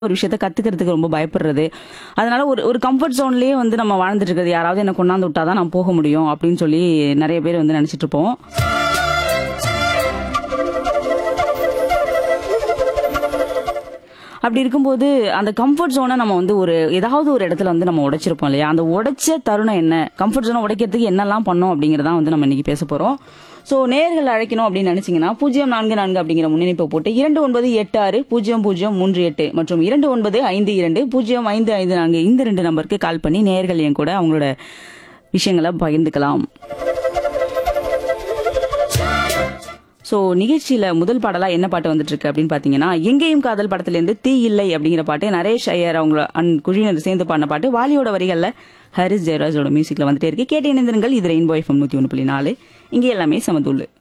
ஒரு விஷயத்த கத்துக்கிறதுக்கு ரொம்ப பயப்படுறது அதனால ஒரு ஒரு கம்ஃபர்ட் ஜோன்லயே வந்து நம்ம வாழ்ந்துட்டு இருக்கிறது யாராவது என்ன கொண்டாந்து விட்டாதான் நான் போக முடியும் அப்படின்னு சொல்லி நிறைய பேர் வந்து நினைச்சிட்டு இருப்போம் அப்படி இருக்கும்போது அந்த கம்ஃபர்ட் ஜோனை நம்ம வந்து ஒரு ஏதாவது ஒரு இடத்துல வந்து நம்ம உடைச்சிருப்போம் இல்லையா அந்த உடைச்ச தருணம் என்ன கம்ஃபர்ட் ஜோனை உடைக்கிறதுக்கு என்னெல்லாம் பண்ணோம் அப்படிங்கறதான் வந்து நம்ம இன்னைக்கு பேச போறோம் ஸோ நேர்கள் அழைக்கணும் அப்படின்னு நினைச்சீங்கன்னா பூஜ்ஜியம் நான்கு நான்கு அப்படிங்கிற முன்னிணைப்பை போட்டு இரண்டு ஒன்பது எட்டு ஆறு பூஜ்ஜியம் பூஜ்ஜியம் மூன்று எட்டு மற்றும் இரண்டு ஒன்பது ஐந்து இரண்டு பூஜ்ஜியம் ஐந்து ஐந்து நான்கு இந்த ரெண்டு நம்பருக்கு கால் பண்ணி நேர்கள் என் கூட அவங்களோட விஷயங்களை பகிர்ந்துக்கலாம் ஸோ நிகழ்ச்சியில முதல் பாடலா என்ன பாட்டு வந்துட்டு இருக்கு அப்படின்னு பாத்தீங்கன்னா எங்கேயும் காதல் படத்துல இருந்து தீ இல்லை அப்படிங்கிற பாட்டு நரேஷ் ஐயர் அவங்க அன் குழுவினர் சேர்ந்து பாடின பாட்டு வாலியோட வரிகள்ல ஹரிஸ் ஜெயராஜோட மியூசிக்ல வந்துட்டே இருக்கு கேட்டு இணைந்திருங்கள் இது ரெயின்போ எஃப்எம் நூத்தி ஒன்று புள்ளி நாலு இங்கே எல்லாமே சமதுள்ளு